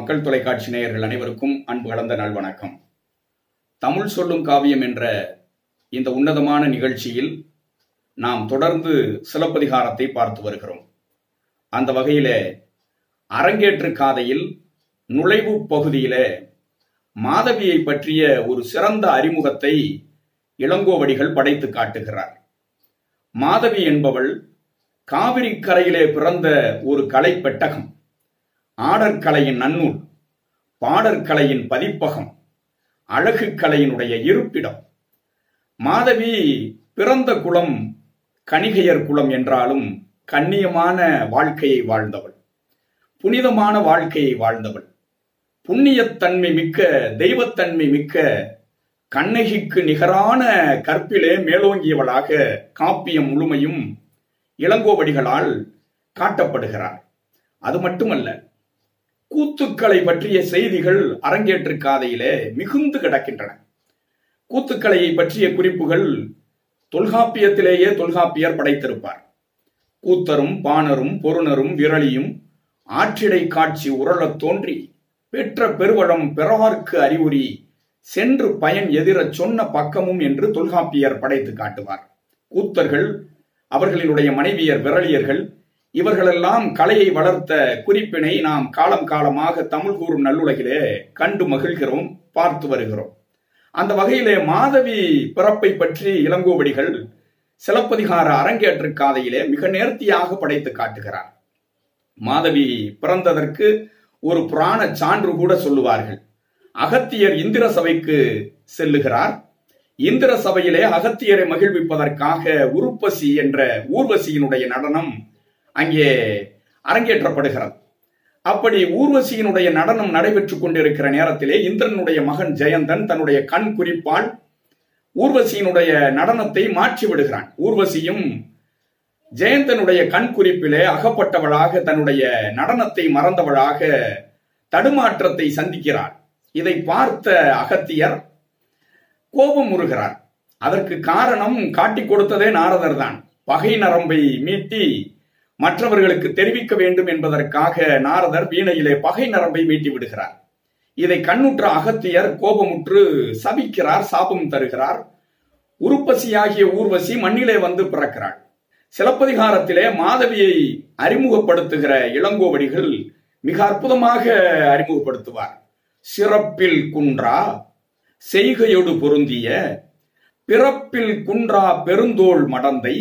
மக்கள் தொலைக்காட்சி நேயர்கள் அனைவருக்கும் அன்பு கலந்த நல்வணக்கம் தமிழ் சொல்லும் காவியம் என்ற இந்த உன்னதமான நிகழ்ச்சியில் நாம் தொடர்ந்து சிலப்பதிகாரத்தை பார்த்து வருகிறோம் அந்த வகையிலே அரங்கேற்று காதையில் நுழைவு பகுதியிலே மாதவியை பற்றிய ஒரு சிறந்த அறிமுகத்தை இளங்கோவடிகள் படைத்து காட்டுகிறார் மாதவி என்பவள் காவிரி கரையிலே பிறந்த ஒரு கலை பெட்டகம் ஆடற்கலையின் நன்னூல் பாடற்கலையின் பதிப்பகம் அழகு கலையினுடைய இருப்பிடம் மாதவி பிறந்த குலம் கணிகையர் குலம் என்றாலும் கண்ணியமான வாழ்க்கையை வாழ்ந்தவள் புனிதமான வாழ்க்கையை வாழ்ந்தவள் புண்ணியத்தன்மை மிக்க தெய்வத்தன்மை மிக்க கண்ணகிக்கு நிகரான கற்பிலே மேலோங்கியவளாக காப்பியம் முழுமையும் இளங்கோவடிகளால் காட்டப்படுகிறார் அது மட்டுமல்ல கூத்துக்களை பற்றிய செய்திகள் அரங்கேற்று காதையிலே மிகுந்து கிடக்கின்றன கூத்துக்கலையை பற்றிய குறிப்புகள் தொல்காப்பியத்திலேயே தொல்காப்பியர் படைத்திருப்பார் கூத்தரும் பாணரும் பொருணரும் விரலியும் ஆற்றிடை காட்சி உரளத் தோன்றி பெற்ற பெருவளம் பெறார்க்கு அறிவுரி சென்று பயன் எதிரச் சொன்ன பக்கமும் என்று தொல்காப்பியர் படைத்து காட்டுவார் கூத்தர்கள் அவர்களினுடைய மனைவியர் விரலியர்கள் இவர்களெல்லாம் கலையை வளர்த்த குறிப்பினை நாம் காலம் காலமாக தமிழ் கூறும் நல்லுலகிலே கண்டு மகிழ்கிறோம் பார்த்து வருகிறோம் அந்த வகையிலே மாதவி பிறப்பை பற்றி இளங்கோவடிகள் சிலப்பதிகார அரங்கேற்று காதையிலே மிக நேர்த்தியாக படைத்து காட்டுகிறார் மாதவி பிறந்ததற்கு ஒரு புராண சான்று கூட சொல்லுவார்கள் அகத்தியர் இந்திர சபைக்கு செல்லுகிறார் இந்திர சபையிலே அகத்தியரை மகிழ்விப்பதற்காக உருப்பசி என்ற ஊர்வசியினுடைய நடனம் அங்கே அரங்கேற்றப்படுகிறது அப்படி ஊர்வசியினுடைய நடனம் நடைபெற்றுக் கொண்டிருக்கிற நேரத்திலே இந்திரனுடைய மகன் ஜெயந்தன் தன்னுடைய கண் குறிப்பால் ஊர்வசியினுடைய நடனத்தை மாற்றி விடுகிறான் ஊர்வசியும் ஜெயந்தனுடைய கண் குறிப்பிலே அகப்பட்டவளாக தன்னுடைய நடனத்தை மறந்தவளாக தடுமாற்றத்தை சந்திக்கிறார் இதை பார்த்த அகத்தியர் கோபம் உறுகிறார் அதற்கு காரணம் காட்டிக் கொடுத்ததே நாரதர் தான் பகை நரம்பை மீட்டி மற்றவர்களுக்கு தெரிவிக்க வேண்டும் என்பதற்காக நாரதர் வீணையிலே பகை நரம்பை மீட்டி விடுகிறார் இதை கண்ணுற்ற அகத்தியர் கோபமுற்று சபிக்கிறார் சாபம் தருகிறார் உருப்பசியாகிய ஊர்வசி மண்ணிலே வந்து பிறக்கிறாள் சிலப்பதிகாரத்திலே மாதவியை அறிமுகப்படுத்துகிற இளங்கோவடிகள் மிக அற்புதமாக அறிமுகப்படுத்துவார் சிறப்பில் குன்றா செய்கையொடு பொருந்திய பிறப்பில் குன்றா பெருந்தோள் மடந்தை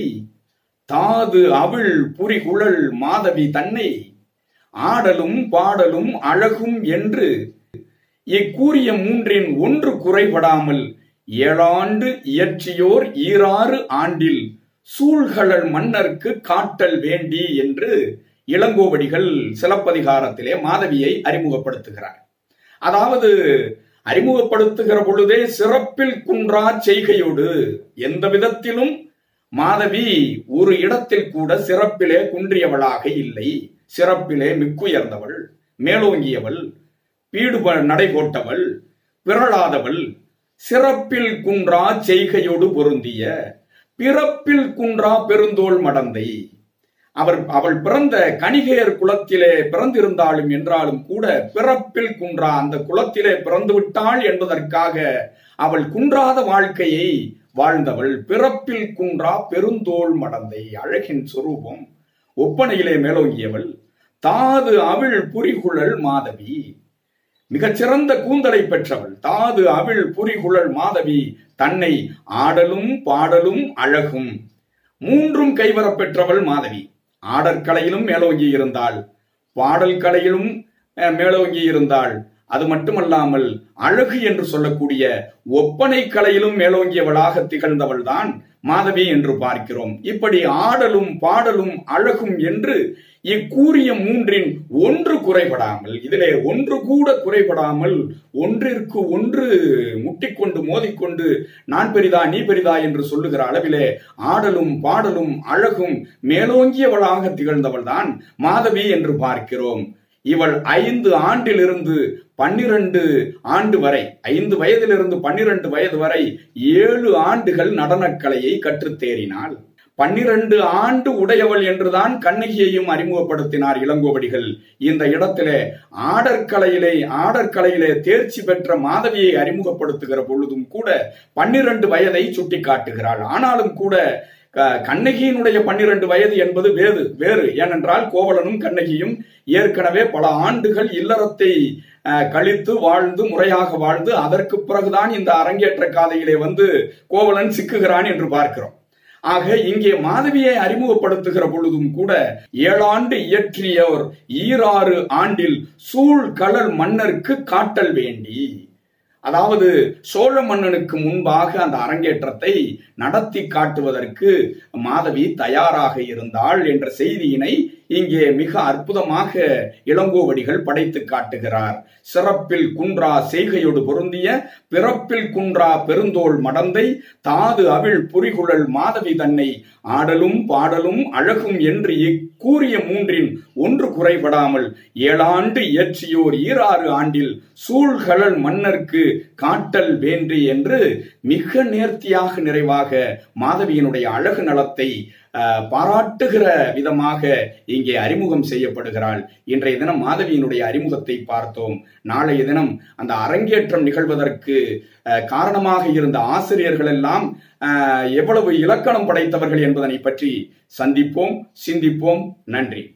தாது அவிழ் புரிகுழல் மாதவி தன்னை ஆடலும் பாடலும் அழகும் என்று இக்கூறிய மூன்றின் ஒன்று குறைபடாமல் ஏழாண்டு இயற்றியோர் ஈராறு ஆண்டில் சூழ்கழல் மன்னர்க்கு காட்டல் வேண்டி என்று இளங்கோவடிகள் சிலப்பதிகாரத்திலே மாதவியை அறிமுகப்படுத்துகிறார் அதாவது அறிமுகப்படுத்துகிற பொழுதே சிறப்பில் குன்றா செய்கையோடு எந்த விதத்திலும் மாதவி ஒரு இடத்தில் கூட சிறப்பிலே குன்றியவளாக இல்லை சிறப்பிலே மிக்குயர்ந்தவள் மேலோங்கியவள் பீடு நடை போட்டவள் பிறளாதவள் சிறப்பில் குன்றா செய்கையோடு பொருந்திய பிறப்பில் குன்றா பெருந்தோள் மடந்தை அவர் அவள் பிறந்த கணிகையர் குலத்திலே பிறந்திருந்தாலும் என்றாலும் கூட பிறப்பில் குன்றா அந்த குலத்திலே பிறந்து விட்டாள் என்பதற்காக அவள் குன்றாத வாழ்க்கையை வாழ்ந்தவள் பிறப்பில் குன்றா பெருந்தோள் மடந்தை அழகின் சொரூபம் ஒப்பனையிலே மேலோங்கியவள் தாது அவிழ் புரிகுழல் மாதவி மிகச்சிறந்த கூந்தலை பெற்றவள் தாது அவிழ் புரிகுழல் மாதவி தன்னை ஆடலும் பாடலும் அழகும் மூன்றும் கைவரப் பெற்றவள் மாதவி ஆடற்கலையிலும் மேலோங்கி இருந்தாள் பாடல் கலையிலும் மேலோங்கி இருந்தாள் அது மட்டுமல்லாமல் அழகு என்று சொல்லக்கூடிய ஒப்பனை கலையிலும் மேலோங்கியவளாக திகழ்ந்தவள் தான் மாதவி என்று பார்க்கிறோம் இப்படி ஆடலும் பாடலும் அழகும் என்று இக்கூறிய மூன்றின் ஒன்று குறைபடாமல் இதிலே ஒன்று கூட குறைபடாமல் ஒன்றிற்கு ஒன்று முட்டிக்கொண்டு மோதிக்கொண்டு நான் பெரிதா நீ பெரிதா என்று சொல்லுகிற அளவிலே ஆடலும் பாடலும் அழகும் மேலோங்கியவளாக திகழ்ந்தவள் தான் மாதவி என்று பார்க்கிறோம் இவள் ஐந்து ஆண்டிலிருந்து பன்னிரண்டு ஆண்டு வரை ஐந்து வயதிலிருந்து பன்னிரண்டு வயது வரை ஏழு ஆண்டுகள் நடனக்கலையை கற்றுத்தேறினாள் பன்னிரண்டு ஆண்டு உடையவள் என்றுதான் கண்ணகியையும் அறிமுகப்படுத்தினார் இளங்கோவடிகள் இந்த இடத்திலே ஆடற்கலையிலே ஆடற்கலையிலே தேர்ச்சி பெற்ற மாதவியை அறிமுகப்படுத்துகிற பொழுதும் கூட பன்னிரண்டு வயதை சுட்டிக்காட்டுகிறாள் ஆனாலும் கூட க- கண்ணகியினுடைய பன்னிரண்டு வயது என்பது வேறு வேறு ஏனென்றால் கோவலனும் கண்ணகியும் ஏற்கனவே பல ஆண்டுகள் இல்லறத்தை அஹ், கழித்து வாழ்ந்து முறையாக வாழ்ந்து அதற்கு பிறகுதான் இந்த அரங்கேற்ற காதையிலே வந்து கோவலன் சிக்குகிறான் என்று பார்க்கிறோம் ஆக இங்கே மாதவியை அறிமுகப்படுத்துகிற பொழுதும் கூட ஏழாண்டு இயற்றியோர் ஈராறு ஆண்டில் சூழ் கலர் மன்னருக்கு காட்டல் வேண்டி அதாவது சோழ மன்னனுக்கு முன்பாக அந்த அரங்கேற்றத்தை நடத்தி காட்டுவதற்கு மாதவி தயாராக இருந்தாள் என்ற செய்தியினை இங்கே மிக அற்புதமாக இளங்கோவடிகள் படைத்து காட்டுகிறார் சிறப்பில் குன்றா செய்கையோடு பொருந்திய பிறப்பில் குன்றா பெருந்தோள் மடந்தை தாது அவிழ் புரிகுழல் மாதவி தன்னை ஆடலும் பாடலும் அழகும் என்று இக்கூறிய மூன்றின் ஒன்று குறைபடாமல் ஏழாண்டு இயற்றியோர் ஈராறு ஆண்டில் சூழ்கழல் மன்னர்க்கு காட்டல் வேண்டி என்று மிக நேர்த்தியாக நிறைவாக மாதவியினுடைய அழகு நலத்தை அஹ், பாராட்டுகிற விதமாக இங்கே அறிமுகம் செய்யப்படுகிறாள் இன்றைய தினம் மாதவியினுடைய அறிமுகத்தை பார்த்தோம் நாளைய தினம் அந்த அரங்கேற்றம் நிகழ்வதற்கு அஹ், காரணமாக இருந்த ஆசிரியர்கள் எல்லாம் அஹ், எவ்வளவு இலக்கணம் படைத்தவர்கள் என்பதனை பற்றி சந்திப்போம் சிந்திப்போம் நன்றி